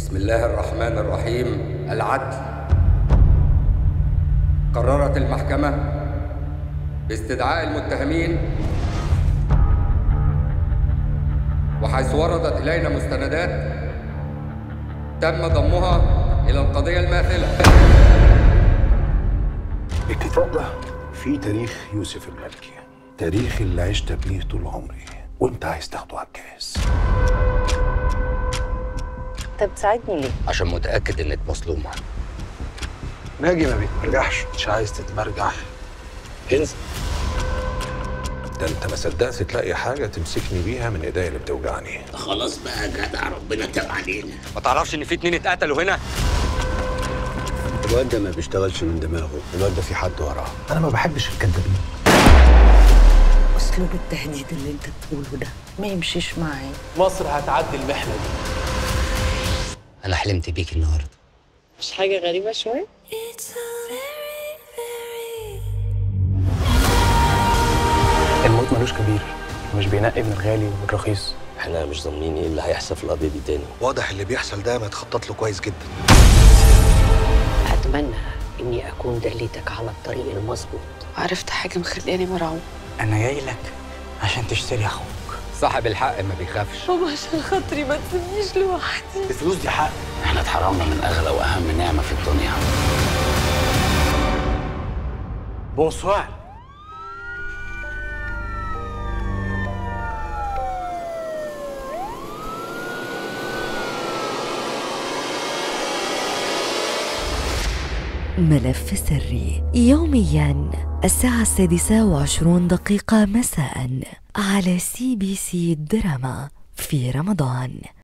بسم الله الرحمن الرحيم العدل قررت المحكمة باستدعاء المتهمين وحيث وردت إلينا مستندات تم ضمها إلى القضية الماثلة الكتاب ده فيه تاريخ يوسف المالكي تاريخ اللي عشت بيه طول عمري وانت عايز تاخده على الكاس انت بتساعدني ليه؟ عشان متأكد إنك مظلومة ناجي ما بيتمرجحش مش عايز تتمرجح انزل ده انت ما صدقت تلاقي حاجه تمسكني بيها من ايديا اللي بتوجعني خلاص بقى جدع ربنا تاب علينا ما تعرفش إن في اتنين اتقتلوا هنا؟ الواد ده ما بيشتغلش من دماغه الواد ده في حد وراه انا ما بحبش الكدابين اسلوب التهديد اللي انت بتقوله ده ما يمشيش معايا مصر هتعدي المحنه دي أنا حلمت بيك النهاردة مش حاجة غريبة شوية؟ الموت ملوش كبير مش بينقي من الغالي والرخيص احنا مش ضامنين ايه اللي هيحصل في القضيه دي تاني واضح اللي بيحصل ده متخطط له كويس جدا أتمنى إني أكون دليتك على الطريق المظبوط عرفت حاجة مخلياني مرعوب انا جاي لك عشان تشتري اخوك صاحب الحق ما بيخافش بابا عشان خاطري ما تسيبنيش لوحدي الفلوس دي حق احنا اتحرمنا من اغلى واهم نعمه في الدنيا بونسوار ملف سري يوميا الساعة السادسة وعشرون دقيقة مساء على سي بي سي دراما في رمضان